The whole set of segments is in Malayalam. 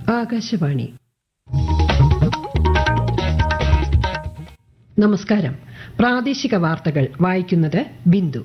ആകാശവാണി നമസ്കാരം പ്രാദേശിക വാർത്തകൾ വായിക്കുന്നത് ബിന്ദു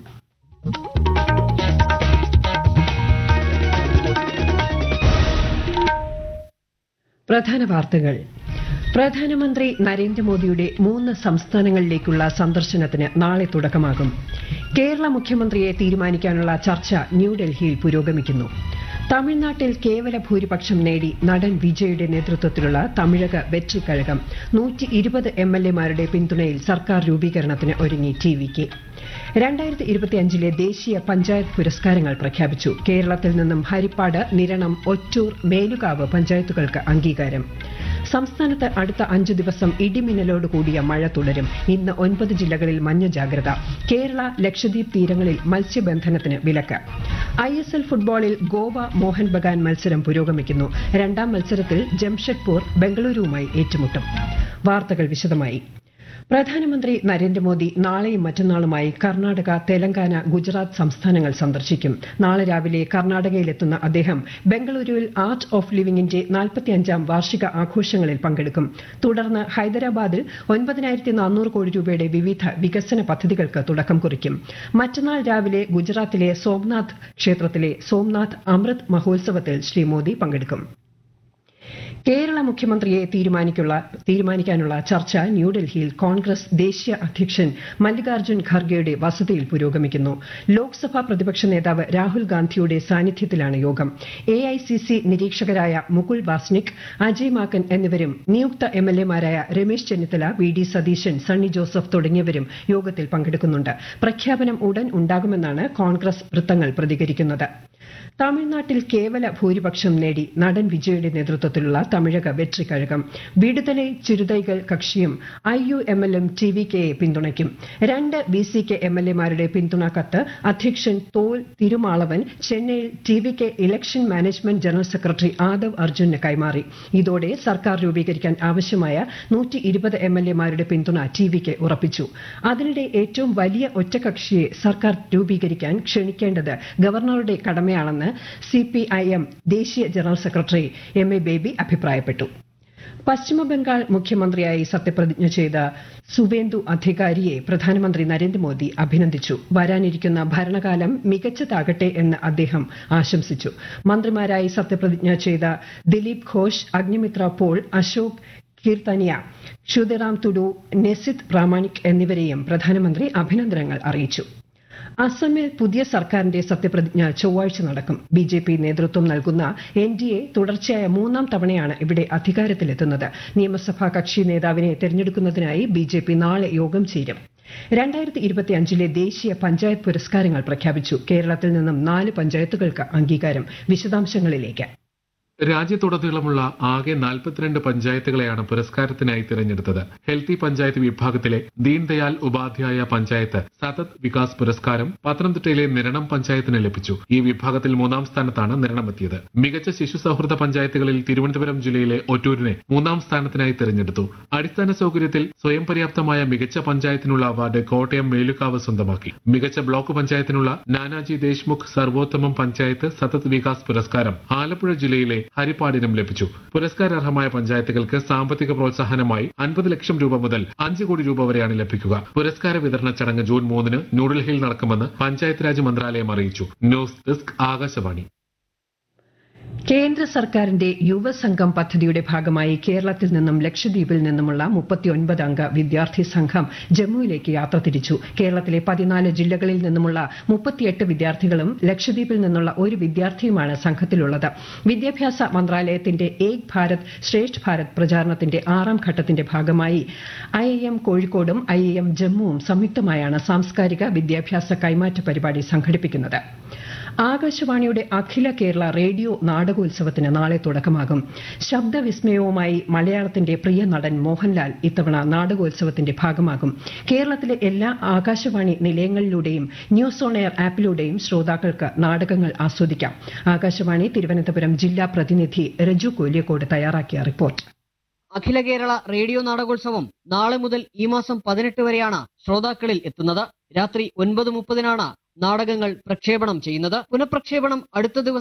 പ്രധാന വാർത്തകൾ പ്രധാനമന്ത്രി നരേന്ദ്രമോദിയുടെ മൂന്ന് സംസ്ഥാനങ്ങളിലേക്കുള്ള സന്ദർശനത്തിന് നാളെ തുടക്കമാകും കേരള മുഖ്യമന്ത്രിയെ തീരുമാനിക്കാനുള്ള ചർച്ച ന്യൂഡൽഹിയിൽ പുരോഗമിക്കുന്നു തമിഴ്നാട്ടിൽ കേവല ഭൂരിപക്ഷം നേടി നടൻ വിജയുടെ നേതൃത്വത്തിലുള്ള തമിഴക വെற்றிക്കഴകം നൂറ്റി ഇരുപത് എം എൽ എമാരുടെ പിന്തുണയിൽ സർക്കാർ രൂപീകരണത്തിന് ഒരുങ്ങി ടി വിക്ക് രണ്ടായിരത്തി ഇരുപത്തിയഞ്ചിലെ ദേശീയ പഞ്ചായത്ത് പുരസ്കാരങ്ങൾ പ്രഖ്യാപിച്ചു കേരളത്തിൽ നിന്നും ഹരിപ്പാട് നിരണം ഒറ്റൂർ മേലുകാവ് പഞ്ചായത്തുകൾക്ക് അംഗീകാരം സംസ്ഥാനത്ത് അടുത്ത അഞ്ചു ദിവസം ഇടിമിന്നലോട് കൂടിയ മഴ തുടരും ഇന്ന് ഒൻപത് ജില്ലകളിൽ മഞ്ഞ ജാഗ്രത കേരള ലക്ഷദ്വീപ് തീരങ്ങളിൽ മത്സ്യബന്ധനത്തിന് വിലക്ക് ഐ എസ് എൽ ഫുട്ബോളിൽ ഗോവ മോഹൻ ബഗാൻ മത്സരം പുരോഗമിക്കുന്നു രണ്ടാം മത്സരത്തിൽ ജംഷഡ്പൂർ ബംഗളൂരുവുമായി ഏറ്റുമുട്ടും വാർത്തകൾ വിശദമായി പ്രധാനമന്ത്രി നരേന്ദ്രമോദി നാളെയും മറ്റന്നാളുമായി കർണാടക തെലങ്കാന ഗുജറാത്ത് സംസ്ഥാനങ്ങൾ സന്ദർശിക്കും നാളെ രാവിലെ കർണാടകയിലെത്തുന്ന അദ്ദേഹം ബംഗളൂരുവിൽ ആർട്ട് ഓഫ് ലിവിംഗിന്റെ നാൽപ്പത്തിയഞ്ചാം വാർഷിക ആഘോഷങ്ങളിൽ പങ്കെടുക്കും തുടർന്ന് ഹൈദരാബാദിൽ ഒൻപതിനായിരത്തി നാനൂറ് കോടി രൂപയുടെ വിവിധ വികസന പദ്ധതികൾക്ക് തുടക്കം കുറിക്കും മറ്റന്നാൾ രാവിലെ ഗുജറാത്തിലെ സോംനാഥ് ക്ഷേത്രത്തിലെ സോംനാഥ് അമൃത് മഹോത്സവത്തിൽ ശ്രീ മോദി പങ്കെടുക്കും കേരള മുഖ്യമന്ത്രിയെ തീരുമാനിക്കുള്ള തീരുമാനിക്കാനുള്ള ചർച്ച ന്യൂഡൽഹിയിൽ കോൺഗ്രസ് ദേശീയ അധ്യക്ഷൻ മല്ലികാർജ്ജുൻ ഖർഗെയുടെ വസതിയിൽ പുരോഗമിക്കുന്നു ലോക്സഭാ പ്രതിപക്ഷ നേതാവ് രാഹുൽ ഗാന്ധിയുടെ സാന്നിധ്യത്തിലാണ് യോഗം എഐസിസി നിരീക്ഷകരായ മുകുൾ വാസ്നിക് അജയ് മാക്കൻ എന്നിവരും നിയുക്ത എംഎൽഎമാരായ രമേശ് ചെന്നിത്തല വി ഡി സതീശൻ സണ്ണി ജോസഫ് തുടങ്ങിയവരും യോഗത്തിൽ പങ്കെടുക്കുന്നുണ്ട് പ്രഖ്യാപനം ഉടൻ ഉണ്ടാകുമെന്നാണ് കോൺഗ്രസ് വൃത്തങ്ങൾ പ്രതികരിക്കുന്നത് തമിഴ്നാട്ടിൽ കേവല ഭൂരിപക്ഷം നേടി നടൻ വിജയുടെ നേതൃത്വത്തിലുള്ള തമിഴക വെற்றிക്കഴകം വിടുതലെ ചിരുതൈകൾ കക്ഷിയും I U M L M T V കെയെ പിന്തുണയ്ക്കും രണ്ട് B C K M L എമാരുടെ പിന്തുണ കത്ത് അധ്യക്ഷൻ തോൽ തിരുമാളവൻ ചെന്നൈയിൽ T V K election management general secretary Aadhav അർജുന് കൈമാറി ഇതോടെ സർക്കാർ രൂപീകരിക്കാൻ ആവശ്യമായ നൂറ്റി ഇരുപത് എം എൽ എമാരുടെ പിന്തുണ ടി വിക്ക് ഉറപ്പിച്ചു അതിനിടെ ഏറ്റവും വലിയ ഒറ്റകക്ഷിയെ സർക്കാർ രൂപീകരിക്കാൻ ക്ഷണിക്കേണ്ടത് ഗവർണറുടെ കടമയാണെന്ന് സിപിഐഎം ദേശീയ general secretary M A Baby അഭിപ്രായപ്പെട്ടു പശ്ചിമബംഗാൾ മുഖ്യമന്ത്രിയായി സത്യപ്രതിജ്ഞ ചെയ്ത സുവേന്ദു അധികാരിയെ പ്രധാനമന്ത്രി നരേന്ദ്രമോദി അഭിനന്ദിച്ചു വരാനിരിക്കുന്ന ഭരണകാലം മികച്ചതാകട്ടെ എന്ന് അദ്ദേഹം ആശംസിച്ചു മന്ത്രിമാരായി സത്യപ്രതിജ്ഞ ചെയ്ത ദിലീപ് ഘോഷ് അഗ്നിമിത്ര പോൾ അശോക് കീർത്തനിയ ക്ഷുതിറാം തുഡു നെസിത് പ്രാമാണിക് എന്നിവരെയും പ്രധാനമന്ത്രി അഭിനന്ദനങ്ങൾ അറിയിച്ചു അസമിൽ പുതിയ സർക്കാരിന്റെ സത്യപ്രതിജ്ഞ ചൊവ്വാഴ്ച നടക്കും ബി ജെ പി നേതൃത്വം നൽകുന്ന എൻ ഡി എ തുടർച്ചയായ മൂന്നാം തവണയാണ് ഇവിടെ അധികാരത്തിലെത്തുന്നത് നിയമസഭാ കക്ഷി നേതാവിനെ തെരഞ്ഞെടുക്കുന്നതിനായി ബി ജെ പി നാളെ യോഗം ചേരും രണ്ടായിരത്തി ഇരുപത്തിയഞ്ചിലെ ദേശീയ പഞ്ചായത്ത് പുരസ്കാരങ്ങൾ പ്രഖ്യാപിച്ചു കേരളത്തിൽ നിന്നും നാല് പഞ്ചായത്തുകൾക്ക് അംഗീകാരം വിശദാംശങ്ങളിലേക്ക് രാജ്യത്തുടനീളമുള്ള ആകെ നാൽപ്പത്തിരണ്ട് പഞ്ചായത്തുകളെയാണ് പുരസ്കാരത്തിനായി തിരഞ്ഞെടുത്തത് ഹെൽത്തി പഞ്ചായത്ത് വിഭാഗത്തിലെ ദീൻദയാൽ ഉപാധ്യായ പഞ്ചായത്ത് സതത് വികാസ് പുരസ്കാരം പത്തനംതിട്ടയിലെ നിരണം പഞ്ചായത്തിന് ലഭിച്ചു ഈ വിഭാഗത്തിൽ മൂന്നാം സ്ഥാനത്താണ് നിരണമെത്തിയത് മികച്ച ശിശു സൗഹൃദ പഞ്ചായത്തുകളിൽ തിരുവനന്തപുരം ജില്ലയിലെ ഒറ്റൂരിനെ മൂന്നാം സ്ഥാനത്തിനായി തിരഞ്ഞെടുത്തു അടിസ്ഥാന സൗകര്യത്തിൽ സ്വയം പര്യാപ്തമായ മികച്ച പഞ്ചായത്തിനുള്ള അവാർഡ് കോട്ടയം മേലുകാവ് സ്വന്തമാക്കി മികച്ച ബ്ലോക്ക് പഞ്ചായത്തിനുള്ള നാനാജി ദേശ്മുഖ് സർവോത്തമം പഞ്ചായത്ത് സതത് വികാസ് പുരസ്കാരം ആലപ്പുഴ ജില്ലയിലെ ഹരിപ്പാടിനും ലഭിച്ചു പുരസ്കാരാർഹമായ പഞ്ചായത്തുകൾക്ക് സാമ്പത്തിക പ്രോത്സാഹനമായി അൻപത് ലക്ഷം രൂപ മുതൽ അഞ്ച് കോടി രൂപ വരെയാണ് ലഭിക്കുക പുരസ്കാര വിതരണ ചടങ്ങ് ജൂൺ മൂന്നിന് ന്യൂഡൽഹിയിൽ നടക്കുമെന്ന് പഞ്ചായത്ത് രാജ് മന്ത്രാലയം അറിയിച്ചു ന്യൂസ് ഡെസ്ക് ആകാശവാണി കേന്ദ്ര സർക്കാരിന്റെ യുവസംഘം പദ്ധതിയുടെ ഭാഗമായി കേരളത്തിൽ നിന്നും ലക്ഷദ്വീപിൽ നിന്നുമുള്ള മുപ്പത്തിയൊൻപത് അംഗ വിദ്യാർത്ഥി സംഘം ജമ്മുവിലേക്ക് യാത്ര തിരിച്ചു കേരളത്തിലെ പതിനാല് ജില്ലകളിൽ നിന്നുമുള്ള മുപ്പത്തിയെട്ട് വിദ്യാർത്ഥികളും ലക്ഷദ്വീപിൽ നിന്നുള്ള ഒരു വിദ്യാർത്ഥിയുമാണ് സംഘത്തിലുള്ളത് വിദ്യാഭ്യാസ മന്ത്രാലയത്തിന്റെ ഏക് ഭാരത് ശ്രേഷ്ഠ് ഭാരത് പ്രചാരണത്തിന്റെ ആറാം ഘട്ടത്തിന്റെ ഭാഗമായി ഐ എം കോഴിക്കോടും ഐ എം ജമ്മുവും സംയുക്തമായാണ് സാംസ്കാരിക വിദ്യാഭ്യാസ കൈമാറ്റ പരിപാടി സംഘടിപ്പിക്കുന്നത് ആകാശവാണിയുടെ അഖില കേരള റേഡിയോ നാടകോത്സവത്തിന് നാളെ തുടക്കമാകും ശബ്ദവിസ്മയവുമായി മലയാളത്തിന്റെ പ്രിയ നടൻ മോഹൻലാൽ ഇത്തവണ നാടകോത്സവത്തിന്റെ ഭാഗമാകും കേരളത്തിലെ എല്ലാ ആകാശവാണി നിലയങ്ങളിലൂടെയും ന്യൂസ് ഓൺ എയർ ആപ്പിലൂടെയും ശ്രോതാക്കൾക്ക് നാടകങ്ങൾ ആസ്വദിക്കാം ആകാശവാണി തിരുവനന്തപുരം ജില്ലാ പ്രതിനിധി രജു കോലിയക്കോട് തയ്യാറാക്കിയ റിപ്പോർട്ട് അഖില കേരള റേഡിയോ നാടകോത്സവം നാളെ മുതൽ ഈ മാസം പതിനെട്ട് വരെയാണ് ശ്രോതാക്കളിൽ എത്തുന്നത് രാത്രി ഒൻപത് മുപ്പതിനാണ് നാടകങ്ങൾ പ്രക്ഷേപണം ചെയ്യുന്നത് പുനഃപ്രക്ഷേപണം അടുത്ത ദിവസം